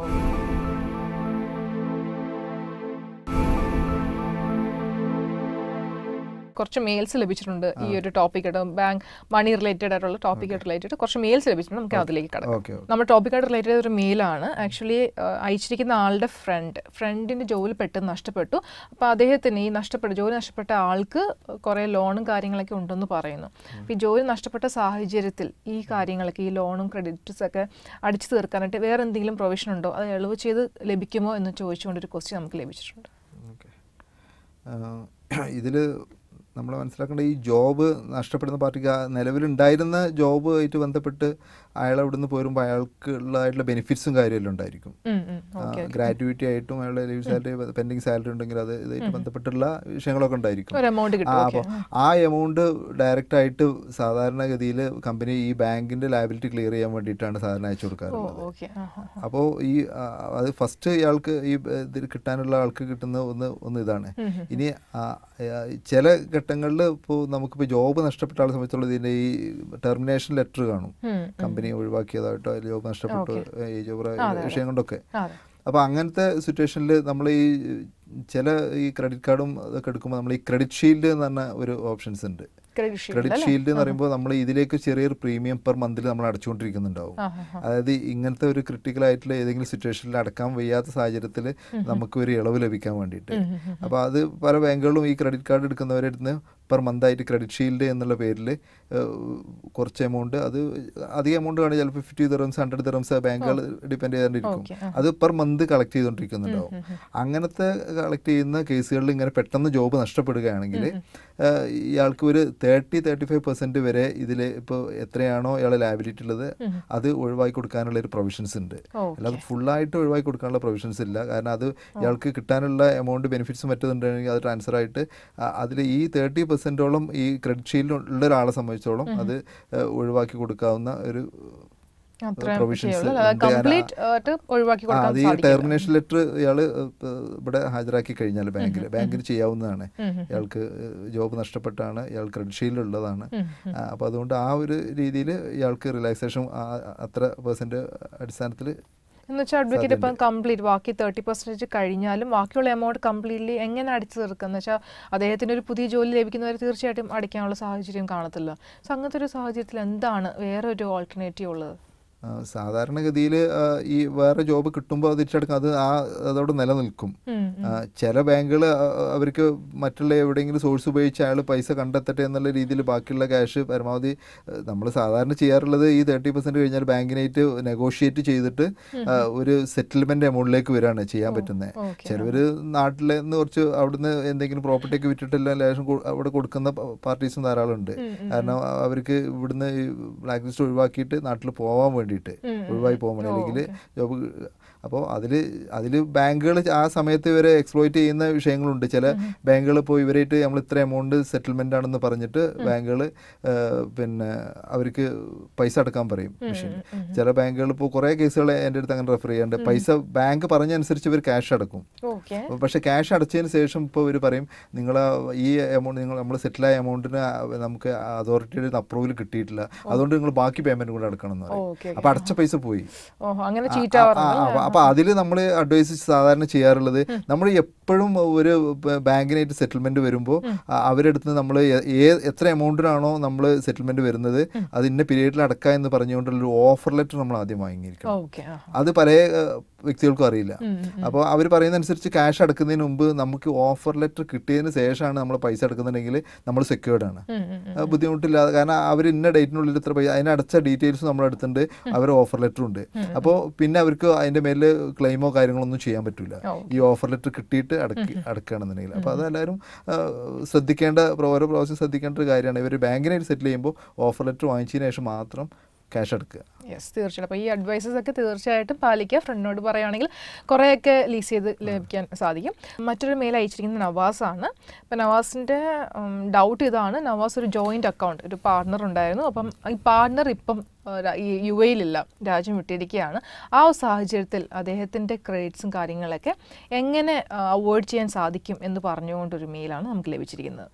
കുറച്ച് മെയിൽസ് ലഭിച്ചിട്ടുണ്ട് ഈ ഒരു ടോപ്പിക് ബാങ്ക് മണി റിലേറ്റഡ് ആയിട്ടുള്ള ടോപ്പിക് റിലേറ്റഡ് കുറച്ച് മെയിൽസ് ലഭിച്ചിട്ടുണ്ട് നമുക്ക് അതിലേക്ക് കടക്കാം ഓക്കെ നമ്മൾ ടോപ്പിക്കായിട്ട് റിലേറ്റഡ് ചെയ്ത ഒരു മെയിലാണ് ആക്ച്വലി അയച്ചിരിക്കുന്ന ആളുടെ ഫ്രണ്ട് ഫ്രണ്ടിൻ്റെ ജോലി പെട്ടെന്ന് നഷ്ടപ്പെട്ടു അപ്പോൾ അദ്ദേഹത്തിന് ഈ നഷ്ടപ്പെട്ട ജോലി നഷ്ടപ്പെട്ട ആൾക്ക് കുറേ ലോണും കാര്യങ്ങളൊക്കെ ഉണ്ടെന്ന് പറയുന്നു അപ്പോൾ ഈ ജോലി നഷ്ടപ്പെട്ട സാഹചര്യത്തിൽ ഈ കാര്യങ്ങളൊക്കെ ഈ ലോണും ക്രെഡിറ്റ്സ് ഒക്കെ അടിച്ചു തീർക്കാനായിട്ട് വേറെ എന്തെങ്കിലും പ്രൊവിഷൻ ഉണ്ടോ അത് എളവ് ചെയ്ത് ലഭിക്കുമോ എന്ന് ചോദിച്ചുകൊണ്ടൊരു ക്വസ്റ്റ്യൻ നമുക്ക് ലഭിച്ചിട്ടുണ്ട് ഇതിൽ നമ്മൾ മനസ്സിലാക്കേണ്ട ഈ ജോബ് നഷ്ടപ്പെടുന്ന പാർട്ടിക്ക് ആ നിലവിലുണ്ടായിരുന്ന ജോബ് ആയിട്ട് ബന്ധപ്പെട്ട് അയാൾ അവിടെ നിന്ന് പോരുമ്പോൾ അയാൾക്ക് ഉള്ളതായിട്ടുള്ള ബെനിഫിറ്റ്സും കാര്യമെല്ലാം ഉണ്ടായിരിക്കും ഉം, ഉം, ഓക്കെ ഗ്രാറ്റുവിറ്റി ആയിട്ടും അയാളുടെ ലീവ് സാലറി പെൻഡിങ് സാലറി ഉണ്ടെങ്കിൽ അത് ഇതായിട്ട് ബന്ധപ്പെട്ടുള്ള വിഷയങ്ങളൊക്കെ ഉണ്ടായിരിക്കും ഒരു എമൗണ്ട് ആ കിട്ടും ഓക്കെ അപ്പോൾ ആ എമൗണ്ട് ഡയറക്റ്റ് ആയിട്ട് സാധാരണഗതിയിൽ കമ്പനി ഈ ബാങ്കിന്റെ ലയബിലിറ്റി ക്ലിയർ ചെയ്യാൻ വേണ്ടിയിട്ടാണ് സാധാരണ അയച്ചു ഓ കൊടുക്കാറുള്ളത് ഓക്കെ ആ ആ അപ്പോൾ ഈ ആ, അത് ഫസ്റ്റ് ഇയാൾക്ക് ഈ ഇതിൽ കിട്ടാനുള്ള ആൾക്ക് കിട്ടുന്ന ഒന്ന് ഒന്ന് ഇതാണ് ഉം, ഉം. ഇനി ആ, ആ, ചില ഘട്ടങ്ങളിൽ ഇപ്പോൾ നമുക്കിപ്പോൾ ജോബ് നഷ്ടപ്പെട്ട ആളെ സംബന്ധിച്ചുള്ള ഇതിൻ്റെ ഈ ടെർമിനേഷൻ ലെറ്റർ കാണും ഉം, കമ്പനി ഒഴിവാക്കിയതായിട്ടോ അല്ലെങ്കിൽ ജോബ് നഷ്ടപ്പെട്ടു ഈ ജോബ് വിഷയം കൊണ്ടൊക്കെ അതെ അപ്പോൾ അങ്ങനത്തെ സിറ്റുവേഷനിൽ നമ്മൾ ഈ ചില ഈ ക്രെഡിറ്റ് കാർഡും അതൊക്കെ എടുക്കുമ്പോൾ നമ്മൾ ഈ ക്രെഡിറ്റ് ഷീൽഡ് എന്ന് പറഞ്ഞ ഒരു ഓപ്ഷൻസ് ഉണ്ട് ക്രെഡിറ്റ് ഷീൽഡ് ക്രെഡിറ്റ് ഷീൽഡ് എന്ന് പറയുമ്പോൾ നമ്മൾ ഇതിലേക്ക് ചെറിയൊരു പ്രീമിയം പെർ മന്തിൽ നമ്മൾ അടച്ചുകൊണ്ടിരിക്കുന്നുണ്ടാവും ആ ആ ആ അതായത് ഇങ്ങനത്തെ ഒരു ക്രിട്ടിക്കൽ ആയിട്ടുള്ള ഏതെങ്കിലും സിറ്റുവേഷനിൽ അടക്കാൻ വയ്യാത്ത സാഹചര്യത്തിൽ നമുക്ക് ഒരു ഇളവ് ലഭിക്കാൻ വേണ്ടിയിട്ട് ഉം, ഉം, ഉം. അപ്പോൾ അത് പല ബാങ്കുകളിലും ഈ ക്രെഡിറ്റ് കാർഡ് എടുക്കുന്നവരുടെ അടുത്ത് പെർ മന്തായിട്ട് ക്രെഡിറ്റ് ഷീൽഡ് എന്നുള്ള പേരിൽ കുറച്ച് എമൗണ്ട് അത് അധിക എമൗണ്ട് കാണും ചിലപ്പോൾ ഫിഫ്റ്റി ദിറംസ് ഹൺഡ്രഡ് ദിറംസ് ബാങ്കുകൾ ഡിപ്പെൻഡ് ചെയ്തുകൊണ്ടിരിക്കും ഓക്കെ ആ അത് പെർ മന്ത് കളക്ട് ചെയ്തുകൊണ്ടിരിക്കുന്നുണ്ടാവും ഉം, ഉം. അങ്ങനത്തെ കളക്ട് ചെയ്യുന്ന കേസുകളിൽ ഇങ്ങനെ പെട്ടെന്ന് ജോബ് നഷ്ടപ്പെടുകയാണെങ്കിൽ ഇയാൾക്ക് ഒരു തേർട്ടി തേർട്ടി ഫൈവ് പെർസെൻറ്റ് വരെ ഇതിൽ ഇപ്പോൾ എത്രയാണോ ഇയാളെ ലാബിലിറ്റി ഉള്ളത് ഉം. അത് ഒഴിവാക്കി കൊടുക്കാനുള്ള ഒരു പ്രൊവിഷൻസ് ഉണ്ട് ഓക്കെ അല്ലാതെ ഫുള്ളായിട്ട് ഒഴിവാക്കി കൊടുക്കാനുള്ള പ്രൊവിഷൻസ് ഇല്ല കാരണം അത് ഇയാൾക്ക് കിട്ടാനുള്ള എമൗണ്ട് ബെനിഫിറ്റ്സ് മറ്റുണ്ടെങ്കിൽ അത് ട്രാൻസ്ഫർ ആയിട്ട് അതിൽ ഈ തേർട്ടി പെർസെൻറ്റോളം ഈ ക്രെഡിറ്റ് ഷീൽഡിൽ ഉള്ള ഒരാളെ സംബന്ധിച്ചോളം അത് ആ, ഒഴിവാക്കി കൊടുക്കാവുന്ന ഒരു അത്ര provisions ഉണ്ട്. കംപ്ലീറ്റ് ആയിട്ട് ഒഴിവാക്കി ആ, കൊടുക്കാൻ അത് ഈ സാധിക്കില്ല ടെർമിനേഷൻ ലെറ്റർ ഇയാൾ ഇവിടെ ഹാജരാക്കി കഴിഞ്ഞാൽ ബാങ്കിൽ ബാങ്കിൽ ചെയ്യാവുന്നതാണ് ഉം, ഉം. ഇയാൾക്ക് ജോബ് നഷ്ടപ്പെട്ടാണ് ഇയാൾ ക്രെഡിറ്റ് ഷീൽഡിലുള്ളതാണ് ഉം, അപ്പോൾ അതുകൊണ്ട് ആ ഒരു രീതിയിൽ ഇയാൾക്ക് റിലാക്സേഷൻ അത്ര പെർസെൻറ്റ് അടിസ്ഥാനത്തിൽ എന്ന് വെച്ചാൽ അഡ്വക്കേറ്റ് ഇപ്പം കംപ്ലീറ്റ് ബാക്കി തേർട്ടി പെർസെൻറ്റേജ് കഴിഞ്ഞാലും ബാക്കിയുള്ള എമൗണ്ട് കംപ്ലീറ്റ്ലി എങ്ങനെ അടിച്ചു തീർക്കുക എന്ന് വെച്ചാൽ അദ്ദേഹത്തിന് ഒരു പുതിയ ജോലി ലഭിക്കുന്നവരെ തീർച്ചയായിട്ടും അടിക്കാനുള്ള സാഹചര്യം കാണത്തില്ല സോ അങ്ങനത്തെ ഒരു സാഹചര്യത്തിൽ എന്താണ് വേറെ ഒരു ഓൾട്ടർനേറ്റീവ് ഉള്ളത് ആ, സാധാരണഗതിയിൽ ഈ വേറെ ജോബ് കിട്ടുമ്പോൾ അത് തിരിച്ചെടുക്കും അത് ആ അതോടെ നിലനിൽക്കും ഉം, ഉം. ആ, ചില ബാങ്കുകൾ അവർക്ക് മറ്റുള്ള എവിടെയെങ്കിലും സോഴ്സ് ഉപയോഗിച്ച് അയാൾ പൈസ കണ്ടെത്തട്ടെ എന്നുള്ള രീതിയിൽ ബാക്കിയുള്ള ക്യാഷ് പരമാവധി നമ്മൾ സാധാരണ ചെയ്യാറുള്ളത് ഈ തേർട്ടി പെർസെൻറ്റ് കഴിഞ്ഞാൽ ബാങ്കിനായിട്ട് നെഗോഷിയേറ്റ് ചെയ്തിട്ട് ആ, ഒരു സെറ്റിൽമെൻറ്റ് എമൗണ്ടിലേക്ക് വരികയാണ് ചെയ്യാൻ പറ്റുന്നത് ഓക്കെ ചിലവർ നാട്ടിൽ നിന്ന് കുറച്ച് അവിടുന്ന് എന്തെങ്കിലും പ്രോപ്പർട്ടി ഒക്കെ വിറ്റിട്ടെല്ലാം ലേശം കൊ- അവിടെ കൊടുക്കുന്ന പാർട്ടീസും ധാരാളം ഉണ്ട് ഉം, ഉം. കാരണം അവർക്ക് ഇവിടുന്ന് ബ്ലാക്ക് ലിസ്റ്റ് ഒഴിവാക്കിയിട്ട് നാട്ടിൽ പോകാൻ വേണ്ടിയിട്ട് ഉം, ഉം, ഒഴിവായി പോകാൻ വേണ്ടി ഓ, അല്ലെങ്കിൽ ഓക്കെ. ജോബ് അപ്പോൾ അതിൽ അതിൽ ബാങ്കുകൾ ആ സമയത്ത് ഇവരെ എക്സ്പ്ലോയിറ്റ് ചെയ്യുന്ന വിഷയങ്ങളുണ്ട് ചില ബാങ്കുകൾ ഇപ്പോൾ ഇവരായിട്ട് നമ്മൾ ഇത്ര എമൗണ്ട് സെറ്റിൽമെൻ്റ് ആണെന്ന് പറഞ്ഞിട്ട് ബാങ്കുകൾ പിന്നെ അവർക്ക് പൈസ അടക്കാൻ പറയും മെഷീൻ ചില ബാങ്കുകൾ ഇപ്പോൾ കുറേ കേസുകൾ എൻ്റെ അടുത്ത് അങ്ങനെ റെഫർ ചെയ്യാണ്ട് പൈസ ബാങ്ക് പറഞ്ഞനുസരിച്ച് ഇവർ ക്യാഷ് അടക്കും ഓക്കെ അപ്പോൾ പക്ഷേ ക്യാഷ് അടച്ചതിന് ശേഷം ഇപ്പോൾ ഇവർ പറയും നിങ്ങൾ ഈ എമൗണ്ട് നിങ്ങൾ നമ്മൾ സെറ്റിലായ എമൗണ്ടിന് നമുക്ക് അതോറിറ്റിയുടെ അപ്രൂവൽ കിട്ടിയിട്ടില്ല അതുകൊണ്ട് നിങ്ങൾ ബാക്കി പേയ്മെൻറ്റ് കൂടെ അടക്കണം എന്ന് പറയും ഓക്കെ അപ്പോൾ അടച്ച പൈസ പോയി ഓഹോ അങ്ങനെ ചീറ്റ് ആവാറുണ്ട് അപ്പോൾ അതിൽ നമ്മൾ അഡ്വൈസ് സാധാരണ ചെയ്യാറുള്ളത് നമ്മൾ എപ്പോഴും ഒരു ബ- ബാങ്കിനായിട്ട് സെറ്റിൽമെന്റ് വരുമ്പോൾ അവരെടുത്ത് നമ്മൾ എത്ര എമൗണ്ടിനാണോ നമ്മൾ സെറ്റിൽമെന്റ് വരുന്നത് അത് ഇന്ന പീരീഡിൽ അടക്കുക എന്ന് പറഞ്ഞുകൊണ്ടുള്ള ഒരു ഓഫർ ലെറ്റർ നമ്മൾ ആദ്യം വാങ്ങിയിരിക്കണം ഓക്കെ ആ അത് പല വ്യക്തികൾക്കും അറിയില്ല അപ്പോൾ അവർ പറയുന്നതനുസരിച്ച് ക്യാഷ് അടക്കുന്നതിന് മുമ്പ് നമുക്ക് ഓഫർ ലെറ്റർ കിട്ടിയതിന് ശേഷമാണ് നമ്മൾ പൈസ അടക്കുന്നുണ്ടെങ്കിൽ നമ്മൾ സെക്യൂർഡ് ആണ് ഉം, ഉം, ഉം. ആ, ബുദ്ധിമുട്ടില്ലാതെ കാരണം അവർ ഇന്ന ഡേറ്റിനുള്ളിൽ ഇത്ര പൈസ അതിന് അടച്ച ഡീറ്റെയിൽസ് നമ്മൾ എടുത്തിട്ടുണ്ട് അവർ ഓഫർ ലെറ്റർ ഉണ്ട് അപ്പോൾ പിന്നെ അവർക്ക് അതിൻ്റെ മേലിൽ ക്ലെയിമോ കാര്യങ്ങളൊന്നും ചെയ്യാൻ പറ്റില്ല ഓ. ഈ ഓഫർ ലെറ്റർ കിട്ടിയിട്ട് അടക്കി അടക്കുകയാണെന്നുണ്ടെങ്കിൽ അപ്പോൾ അതെല്ലാവരും ആ, ശ്രദ്ധിക്കേണ്ട പ്ര- ഓരോ പ്രാവശ്യം ശ്രദ്ധിക്കേണ്ട ഒരു കാര്യമാണ് ഇവർ ബാങ്കിനായിട്ട് സെറ്റിൽ ചെയ്യുമ്പോൾ ഓഫർ ലെറ്റർ വാങ്ങിച്ചതിന് ശേഷം മാത്രം ക്യാഷ് അടക്കുക യെസ് തീർച്ചയായിട്ടും അപ്പോൾ ഈ അഡ്വൈസസ് ഒക്കെ തീർച്ചയായിട്ടും പാലിക്കുക ഫ്രണ്ടിനോട് പറയുകയാണെങ്കിൽ കുറേയൊക്കെ ലീസ് ചെയ്ത് ലഭിക്കാൻ സാധിക്കും മറ്റൊരു മെയിൽ അയച്ചിരിക്കുന്നത് നവാസാണ് അപ്പോൾ നവാസിൻ്റെ ഡൗട്ട് ഇതാണ് നവാസ് ഒരു ജോയിൻ്റ് അക്കൗണ്ട് ഒരു പാർട്ണർ ഉണ്ടായിരുന്നു അപ്പം ഈ പാർട്ണർ ഇപ്പം ആ, ര- ഈ യു എയിലില്ല രാജ്യം വിട്ടിരിക്കുകയാണ് ആ ഒരു സാഹചര്യത്തിൽ അദ്ദേഹത്തിൻ്റെ ക്രെഡിറ്റ്സും കാര്യങ്ങളൊക്കെ എങ്ങനെ അവോയ്ഡ് ചെയ്യാൻ സാധിക്കും എന്ന് പറഞ്ഞുകൊണ്ടൊരു മെയിലാണ് നമുക്ക് ലഭിച്ചിരിക്കുന്നത്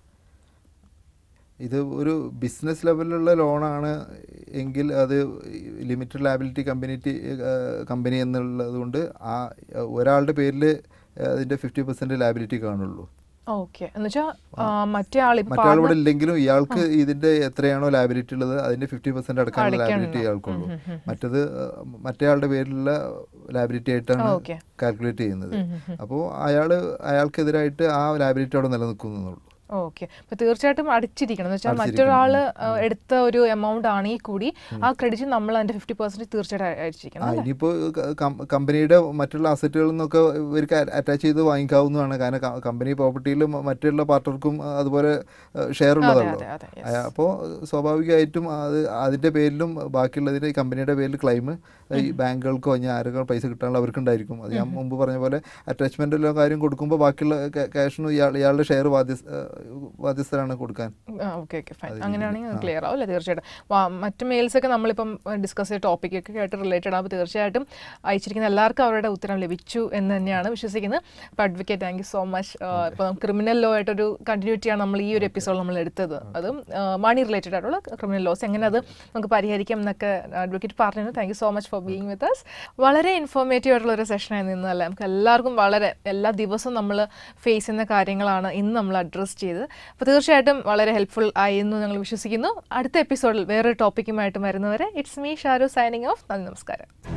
ഇത് ഒരു ബിസിനസ് ലെവലിലുള്ള ലോണാണ് എങ്കിൽ അത് ലിമിറ്റഡ് ലാബിലിറ്റി കമ്പനിറ്റി കമ്പനി എന്നുള്ളത് കൊണ്ട് ആ ഒരാളുടെ പേരിൽ അതിൻ്റെ ഫിഫ്റ്റി പെർസെൻറ്റ് ലാബിലിറ്റി കാണുള്ളൂ ഓക്കെ എന്ന് വെച്ചാൽ മറ്റേ ആൾ മറ്റാൾ ഇവിടെ ഇല്ലെങ്കിലും ഇയാൾക്ക് ഇതിന്റെ എത്രയാണോ ലാബിലിറ്റി ഉള്ളത് അതിന്റെ ഫിഫ്റ്റി പെർസെന്റ് അടക്കാനുള്ള ലാബിലിറ്റി ഇയാൾക്കുള്ളൂ മറ്റത് ആ, മറ്റേയാളുടെ പേരിലുള്ള ലാബിലിറ്റി ആയിട്ടാണ് ഓക്കെ കാൽക്കുലേറ്റ് ചെയ്യുന്നത് അപ്പോൾ അയാൾ അയാൾക്കെതിരായിട്ട് ആ ലാബിലിറ്റി അവിടെ നിലനിൽക്കുന്നുള്ളൂ ഓക്കെ അപ്പൊ തീർച്ചയായിട്ടും അടിച്ചിരിക്കണം എന്ന് വെച്ചാൽ മറ്റൊരാൾ എടുത്ത ഒരു എമൗണ്ട് ആണെങ്കിൽ കൂടി ആ ക്രെഡിറ്റ് നമ്മൾ അതിന്റെ ഫിഫ്റ്റി പെർസെന്റ് തീർച്ചയായിട്ടും അ- അടിച്ചിരിക്കണം ആ ഇനിയിപ്പോൾ കമ്പനിയുടെ മറ്റുള്ള അസറ്റുകളിൽ നിന്നൊക്കെ ഇവർക്ക് അറ്റാച്ച് ചെയ്ത് വാങ്ങിക്കാവുന്നതാണ് കാരണം ക- കമ്പനി പ്രോപ്പർട്ടിയിൽ മറ്റുള്ള പാർട്ടർക്കും അതുപോലെ ഷെയർ ഉള്ളതല്ലോ അതെ അതെ yes. അപ്പോൾ സ്വാഭാവികമായിട്ടും അത് അതിൻ്റെ പേരിലും ബാക്കിയുള്ളതിൻ്റെ ഈ കമ്പനിയുടെ പേരിൽ ക്ലെയിം ഈ ബാങ്കുകൾക്കോ ഇനി ആരൊക്കെ പൈസ കിട്ടാനുള്ള അവർക്കുണ്ടായിരിക്കും അത് ഞാൻ മുമ്പ് പറഞ്ഞ പോലെ അറ്റാച്ച്മെൻറ്റിലോ കാര്യം കൊടുക്കുമ്പോൾ ബാക്കിയുള്ള ക്യാഷിനും ഇയാൾ ഇയാളുടെ ഷെയർ ബാധ്യ ബാധ്യസ്ഥരാണ് കൊടുക്കാൻ ഓക്കെ ഓക്കെ ഫൈൻ അങ്ങനെയാണെങ്കിൽ ക്ലിയർ ആവും അല്ലേ തീർച്ചയായിട്ടും വാ- മറ്റ് മെയിൽസ് ഒക്കെ നമ്മളിപ്പം ഡിസ്കസ് ചെയ്ത ടോപ്പിക് ഒക്കെ ആയിട്ട് റിലേറ്റഡ് ആകുമ്പോൾ തീർച്ചയായിട്ടും അയച്ചിരിക്കുന്ന എല്ലാവർക്കും അവരുടെ ഉത്തരം ലഭിച്ചു എന്ന് തന്നെയാണ് വിശ്വസിക്കുന്നത് അപ്പോൾ advocate thank you so much ഇപ്പം ക്രിമിനൽ ലോ ആയിട്ടൊരു കണ്ടിന്യൂറ്റിയാണ് നമ്മൾ ഈ ഒരു എപ്പിസോഡ് നമ്മൾ എടുത്തത് അതും മണി റിലേറ്റഡ് ആയിട്ടുള്ള ക്രിമിനൽ ലോസ് എങ്ങനെ അത് നമുക്ക് പരിഹരിക്കാം എന്നൊക്കെ അഡ്വക്കേറ്റ് പറഞ്ഞു thank you so much for being with us വളരെ ഇൻഫോർമേറ്റീവ് ആയിട്ടുള്ള ഒരു സെഷനായി നിന്നല്ല നമുക്ക് എല്ലാവർക്കും വളരെ എല്ലാ ദിവസവും നമ്മൾ ഫേസ് ചെയ്യുന്ന കാര്യങ്ങളാണ് ഇന്ന് നമ്മൾ അഡ്രസ്സ് ചെയ്ത് അപ്പോൾ തീർച്ചയായിട്ടും വളരെ ഹെൽപ്ഫുൾ ആയി എന്ന് ഞങ്ങൾ വിശ്വസിക്കുന്നു അടുത്ത എപ്പിസോഡിൽ വേറൊരു ടോപ്പിക്കുമായിട്ട് വരുന്നവരെ it's me Sharu signing off നന്ദി നമസ്കാരം